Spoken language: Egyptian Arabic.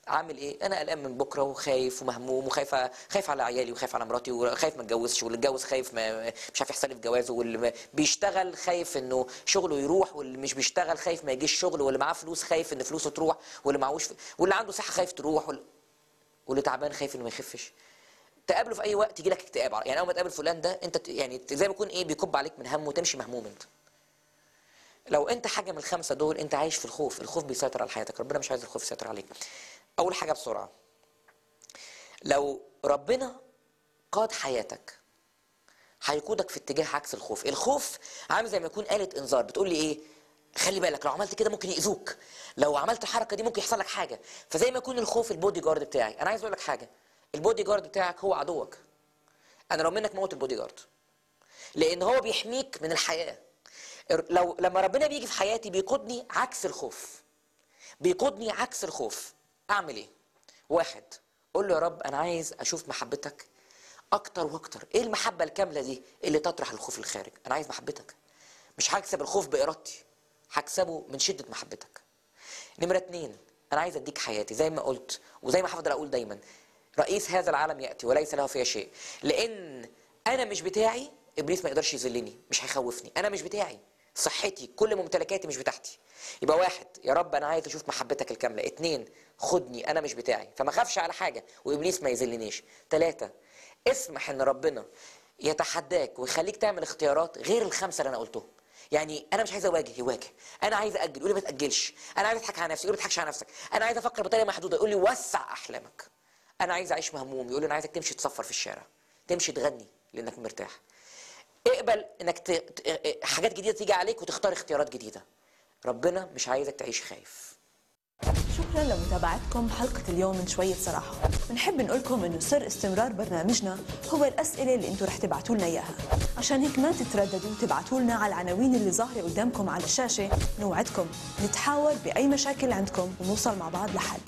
عامل ايه انا قلقان من بكره وخايف ومهموم وخايف خايف على عيالي وخايف على مراتي وخايف ما اتجوزش واللي اتجوز خايف ما مش عارف يحصل لي في جوازه واللي ما- بيشتغل خايف انه شغله يروح واللي مش بيشتغل خايف ما يجيش شغل واللي معاه فلوس خايف ان فلوسه تروح واللي معهوش ف... واللي عنده صحه خايف تروح واللي, واللي تعبان خايف انه ما يخفش تقابله في اي وقت يجي لك اكتئاب يعني اول ما تقابل فلان ده انت ت- يعني ت- زي ما يكون ايه بيكب عليك من هم وتمشي مهموم انت لو انت حاجه من الخمسه دول انت عايش في الخوف الخوف بيسيطر على حياتك ربنا مش عايز الخوف يسيطر عليك اول حاجه بسرعه لو ربنا قاد حياتك هيقودك في اتجاه عكس الخوف الخوف عامل زي ما يكون آلة انذار بتقول لي ايه خلي بالك لو عملت كده ممكن يأذوك لو عملت الحركه دي ممكن يحصل لك حاجه فزي ما يكون الخوف البودي جارد بتاعي انا عايز اقول لك حاجه البودي جارد بتاعك هو عدوك انا لو منك موت البودي جارد لان هو بيحميك من الحياه لو لما ربنا بيجي في حياتي بيقودني عكس الخوف بيقودني عكس الخوف اعمل ايه واحد قول له يا رب انا عايز اشوف محبتك اكتر واكتر ايه المحبه الكامله دي اللي تطرح الخوف الخارج انا عايز محبتك مش هكسب الخوف بارادتي هكسبه من شده محبتك نمره اتنين انا عايز اديك حياتي زي ما قلت وزي ما هفضل اقول دايما رئيس هذا العالم ياتي وليس له فيها شيء لان انا مش بتاعي ابليس ما يقدرش يذلني مش هيخوفني انا مش بتاعي صحتي كل ممتلكاتي مش بتاعتي يبقى واحد يا رب انا عايز اشوف محبتك الكامله اتنين خدني انا مش بتاعي فما اخافش على حاجه وابليس ما يذلنيش ثلاثه اسمح ان ربنا يتحداك ويخليك تعمل اختيارات غير الخمسه اللي انا قلتهم يعني انا مش عايز اواجه يواجه انا عايز اجل يقول لي ما تاجلش انا عايز اضحك على نفسي يقول لي ما تضحكش على نفسك انا عايز افكر بطريقه محدوده يقول لي وسع احلامك انا عايز اعيش مهموم يقول لي انا عايزك تمشي تصفر في الشارع تمشي تغني لانك مرتاح اقبل انك ت... ت... حاجات جديده تيجي عليك وتختار اختيارات جديده ربنا مش عايزك تعيش خايف شكرا لمتابعتكم حلقة اليوم من شوية صراحة بنحب نقولكم انه سر استمرار برنامجنا هو الأسئلة اللي انتم رح تبعتوا لنا إياها عشان هيك ما تترددوا تبعتوا لنا على العناوين اللي ظاهرة قدامكم على الشاشة نوعدكم نتحاور بأي مشاكل عندكم ونوصل مع بعض لحل